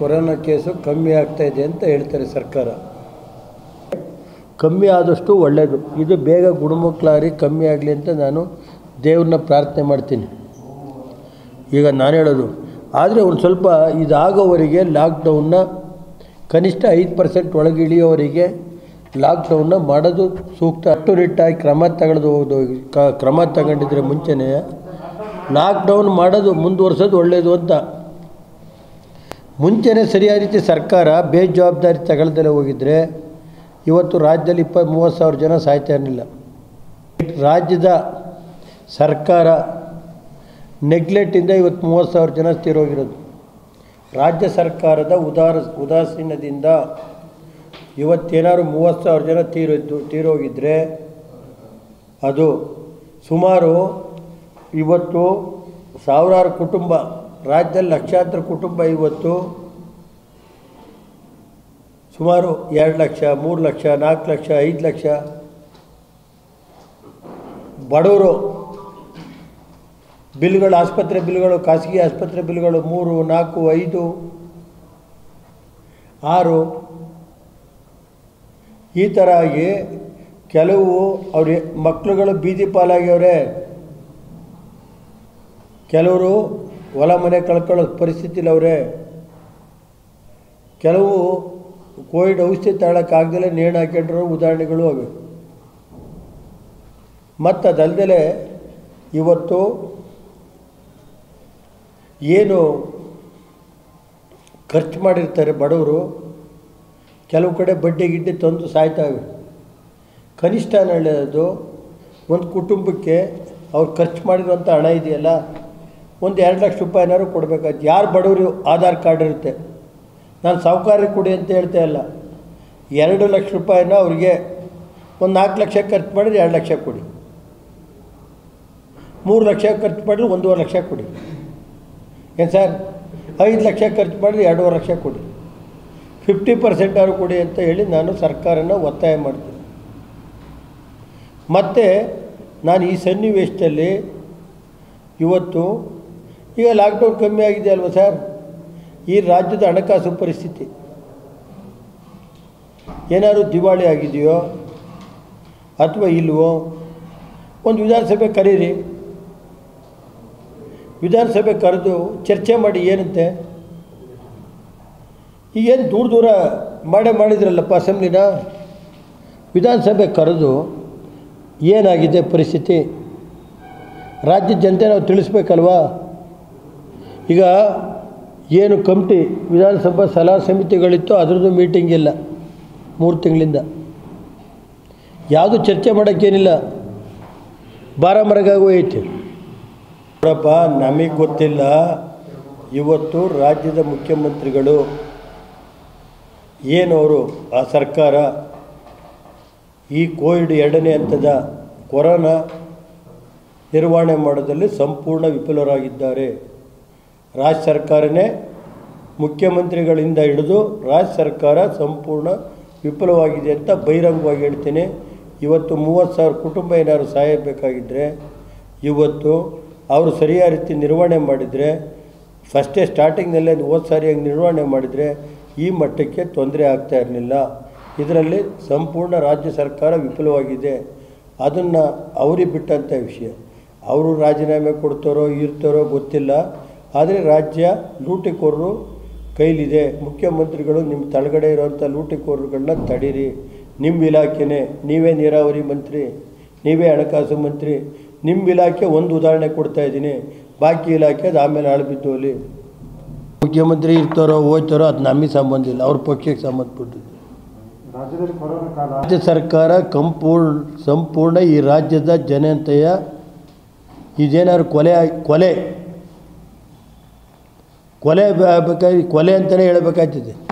corona case ಕಮ್ಮಿ ಆಗ್ತಾ ಇದೆ ಅಂತ ಹೇಳ್ತಾರೆ ಸರ್ಕಾರ ಕಮ್ಮಿ ಆದಷ್ಟು ಒಳ್ಳೆಯದು ಇದು ಬೇಗ ಗುಣಮುಖಲಾರಿ ಕಮ್ಮಿ ಆಗಲಿ ಅಂತ ನಾನು ದೇವ್ರನ್ನ ಪ್ರಾರ್ಥನೆ ಮಾಡ್ತೀನಿ ಈಗ ನಾನು ಹೇಳೋದು ಆದರೆ ಒಂದು ಸ್ವಲ್ಪ ಇದಾಗೋವರೆಗೆ ಲಾಕ್ಡೌನ್ನ ಕನಿಷ್ಠ ಐದು ಪರ್ಸೆಂಟ್ ಒಳಗೆ ಇಳಿಯೋವರೆಗೆ ಲಾಕ್ಡೌನ್ನ ಮಾಡೋದು ಸೂಕ್ತ ಅಟ್ಟುನಿಟ್ಟಾಗಿ ಕ್ರಮ ತಗೊಳ್ಳೋದು ಕ ಕ್ರಮ ತಗೊಂಡಿದ್ರೆ ಮುಂಚೆನೇ ಲಾಕ್ಡೌನ್ ಮಾಡೋದು ಮುಂದುವರ್ಸೋದು ಒಳ್ಳೆಯದು ಅಂತ ಮುಂಚೆನೇ ಸರಿಯಾದ ರೀತಿ ಸರ್ಕಾರ ಬೇಜವಾಬ್ದಾರಿ ತಗೊಳ್ದಲ್ಲೇ ಹೋಗಿದ್ರೆ ಇವತ್ತು ರಾಜ್ಯದಲ್ಲಿ ಇಪ್ಪ ಮೂವತ್ತು ಸಾವಿರ ಜನ ಸಾಯ್ತಾ ಇರಲಿಲ್ಲ ರಾಜ್ಯದ ಸರ್ಕಾರ ನೆಗ್ಲೆಕ್ಟಿಂದ ಇವತ್ತು ಮೂವತ್ತು ಸಾವಿರ ಜನ ತೀರೋಗಿರೋದು ರಾಜ್ಯ ಸರ್ಕಾರದ ಉದಾರ ಉದಾಸೀನದಿಂದ ಇವತ್ತೇನಾದ್ರು ಮೂವತ್ತು ಸಾವಿರ ಜನ ತೀರಿದ್ದು ತೀರೋಗಿದ್ದರೆ ಅದು ಸುಮಾರು ಇವತ್ತು ಸಾವಿರಾರು ಕುಟುಂಬ ರಾಜ್ಯದಲ್ಲಿ ಲಕ್ಷಾಂತರ ಕುಟುಂಬ ಇವತ್ತು ಸುಮಾರು ಎರಡು ಲಕ್ಷ ಮೂರು ಲಕ್ಷ ನಾಲ್ಕು ಲಕ್ಷ ಐದು ಲಕ್ಷ ಬಡವರು ಬಿಲ್ಗಳು ಆಸ್ಪತ್ರೆ ಬಿಲ್ಗಳು ಖಾಸಗಿ ಆಸ್ಪತ್ರೆ ಬಿಲ್ಗಳು ಮೂರು ನಾಲ್ಕು ಐದು ಆರು ಈ ಥರ ಆಗಿ ಕೆಲವು ಅವ್ರ ಮಕ್ಕಳುಗಳು ಬೀದಿ ಪಾಲಾಗ್ಯವ್ರೆ ಕೆಲವರು ಹೊಲ ಮನೆ ಕಳ್ಕೊಳ್ಳೋ ಪರಿಸ್ಥಿತಿಲಿ ಅವರೇ ಕೆಲವು ಕೋವಿಡ್ ಔಷಧಿ ತಗೊಳಕ್ಕಾಗ್ದಲೇ ನೇಣು ಹಾಕೊಂಡಿರೋ ಉದಾಹರಣೆಗಳು ಅವೆ ಮತ್ತು ಅದಲ್ದಲೆ ಇವತ್ತು ಏನು ಖರ್ಚು ಮಾಡಿರ್ತಾರೆ ಬಡವರು ಕೆಲವು ಕಡೆ ಬಡ್ಡಿ ಗಿಡ್ಡಿ ತಂದು ಸಾಯ್ತಾವೆ ಕನಿಷ್ಠ ಹೇಳೋದು ಒಂದು ಕುಟುಂಬಕ್ಕೆ ಅವ್ರು ಖರ್ಚು ಮಾಡಿರುವಂಥ ಹಣ ಇದೆಯಲ್ಲ ಒಂದು ಎರಡು ಲಕ್ಷ ರೂಪಾಯಿನಾದ್ರು ಕೊಡಬೇಕಾಯ್ತು ಯಾರು ಬಡವರು ಆಧಾರ್ ಕಾರ್ಡ್ ಇರುತ್ತೆ ನಾನು ಸಾಹುಕಾರಿಗೆ ಕೊಡಿ ಅಂತ ಹೇಳ್ತಾ ಇಲ್ಲ ಎರಡು ಲಕ್ಷ ರೂಪಾಯಿನ ಅವ್ರಿಗೆ ಒಂದು ನಾಲ್ಕು ಲಕ್ಷ ಖರ್ಚು ಮಾಡಿದ್ರೆ ಎರಡು ಲಕ್ಷ ಕೊಡಿ ಮೂರು ಲಕ್ಷ ಖರ್ಚು ಮಾಡಿದ್ರೆ ಒಂದೂವರೆ ಲಕ್ಷ ಕೊಡಿ ಏನು ಸರ್ ಐದು ಲಕ್ಷ ಖರ್ಚು ಮಾಡಿದ್ರೆ ಎರಡೂವರೆ ಲಕ್ಷ ಕೊಡಿ ಫಿಫ್ಟಿ ಪರ್ಸೆಂಟ್ ಆದ್ರು ಕೊಡಿ ಅಂತ ಹೇಳಿ ನಾನು ಸರ್ಕಾರನ ಒತ್ತಾಯ ಮಾಡ್ತೀನಿ ಮತ್ತು ನಾನು ಈ ಸನ್ನಿವೇಶದಲ್ಲಿ ಇವತ್ತು ಈಗ ಲಾಕ್ಡೌನ್ ಕಮ್ಮಿ ಆಗಿದೆ ಅಲ್ವಾ ಸರ್ ಈ ರಾಜ್ಯದ ಹಣಕಾಸು ಪರಿಸ್ಥಿತಿ ಏನಾದ್ರು ದಿವಾಳಿ ಆಗಿದೆಯೋ ಅಥವಾ ಇಲ್ವೋ ಒಂದು ವಿಧಾನಸಭೆ ಕರೀರಿ ವಿಧಾನಸಭೆ ಕರೆದು ಚರ್ಚೆ ಮಾಡಿ ಏನಂತೆ ಈಗೇನು ದೂರ ದೂರ ಮಾಡೇ ಮಾಡಿದ್ರಲ್ಲಪ್ಪ ಅಸೆಂಬ್ಲಿನ ವಿಧಾನಸಭೆ ಕರೆದು ಏನಾಗಿದೆ ಪರಿಸ್ಥಿತಿ ರಾಜ್ಯದ ಜನತೆ ನಾವು ತಿಳಿಸ್ಬೇಕಲ್ವಾ ಈಗ ಏನು ಕಮಿಟಿ ವಿಧಾನಸಭಾ ಸಲಹಾ ಸಮಿತಿಗಳಿತ್ತು ಅದರದ್ದು ಮೀಟಿಂಗ್ ಇಲ್ಲ ಮೂರು ತಿಂಗಳಿಂದ ಯಾವುದು ಚರ್ಚೆ ಮಾಡೋಕ್ಕೇನಿಲ್ಲ ಬಾರಮರಗಾಗಿ ಹೋಯ್ತು ನೋಡಪ್ಪ ನಮಗೆ ಗೊತ್ತಿಲ್ಲ ಇವತ್ತು ರಾಜ್ಯದ ಮುಖ್ಯಮಂತ್ರಿಗಳು ಏನು ಅವರು ಆ ಸರ್ಕಾರ ಈ ಕೋವಿಡ್ ಎರಡನೇ ಹಂತದ ಕೊರೋನಾ ನಿರ್ವಹಣೆ ಮಾಡೋದಲ್ಲಿ ಸಂಪೂರ್ಣ ವಿಫಲರಾಗಿದ್ದಾರೆ ರಾಜ್ಯ ಸರ್ಕಾರನೇ ಮುಖ್ಯಮಂತ್ರಿಗಳಿಂದ ಹಿಡಿದು ರಾಜ್ಯ ಸರ್ಕಾರ ಸಂಪೂರ್ಣ ವಿಫಲವಾಗಿದೆ ಅಂತ ಬಹಿರಂಗವಾಗಿ ಹೇಳ್ತೀನಿ ಇವತ್ತು ಮೂವತ್ತು ಸಾವಿರ ಕುಟುಂಬ ಏನಾದ್ರು ಸಾಯಬೇಕಾಗಿದ್ದರೆ ಇವತ್ತು ಅವರು ಸರಿಯಾದ ರೀತಿ ನಿರ್ವಹಣೆ ಮಾಡಿದರೆ ಫಸ್ಟೇ ಸ್ಟಾರ್ಟಿಂಗ್ನಲ್ಲೇ ಹೋದ ಸಾರಿಯಾಗಿ ನಿರ್ವಹಣೆ ಮಾಡಿದರೆ ಈ ಮಟ್ಟಕ್ಕೆ ತೊಂದರೆ ಆಗ್ತಾ ಇರಲಿಲ್ಲ ಇದರಲ್ಲಿ ಸಂಪೂರ್ಣ ರಾಜ್ಯ ಸರ್ಕಾರ ವಿಫಲವಾಗಿದೆ ಅದನ್ನು ಅವರಿಗೆ ಬಿಟ್ಟಂಥ ವಿಷಯ ಅವರು ರಾಜೀನಾಮೆ ಕೊಡ್ತಾರೋ ಇರ್ತಾರೋ ಗೊತ್ತಿಲ್ಲ ಆದರೆ ರಾಜ್ಯ ಲೂಟಿಕೋರರು ಕೈಲಿದೆ ಮುಖ್ಯಮಂತ್ರಿಗಳು ನಿಮ್ಮ ತಳಗಡೆ ಇರೋವಂಥ ಲೂಟಿಕೋರರುಗಳನ್ನ ತಡೀರಿ ನಿಮ್ಮ ಇಲಾಖೆನೇ ನೀವೇ ನೀರಾವರಿ ಮಂತ್ರಿ ನೀವೇ ಹಣಕಾಸು ಮಂತ್ರಿ ನಿಮ್ಮ ಇಲಾಖೆ ಒಂದು ಉದಾಹರಣೆ ಕೊಡ್ತಾ ಇದ್ದೀನಿ ಬಾಕಿ ಇಲಾಖೆ ಅದು ಆಮೇಲೆ ಆಳ್ಬಿದ್ದು ಅಲ್ಲಿ ಮುಖ್ಯಮಂತ್ರಿ ಇರ್ತಾರೋ ಹೋಗ್ತಾರೋ ಅದು ನಮಗೆ ಸಂಬಂಧ ಇಲ್ಲ ಅವ್ರ ಪಕ್ಷಕ್ಕೆ ಸಂಬಂಧಪಟ್ಟಿದ್ದು ರಾಜ್ಯದಲ್ಲಿ ಕೊರೋನಾ ಕಾಲ ರಾಜ್ಯ ಸರ್ಕಾರ ಕಂಪೂರ್ಣ ಸಂಪೂರ್ಣ ಈ ರಾಜ್ಯದ ಜನತೆಯ ಇದೇನಾದ್ರು ಕೊಲೆ ಆಗ್- ಕೊಲೆ ಕೊಲೆ ಬೇಕಾಗಿ ಕೊಲೆ ಅಂತಲೇ ಹೇಳಬೇಕಾಗ್ತದೆ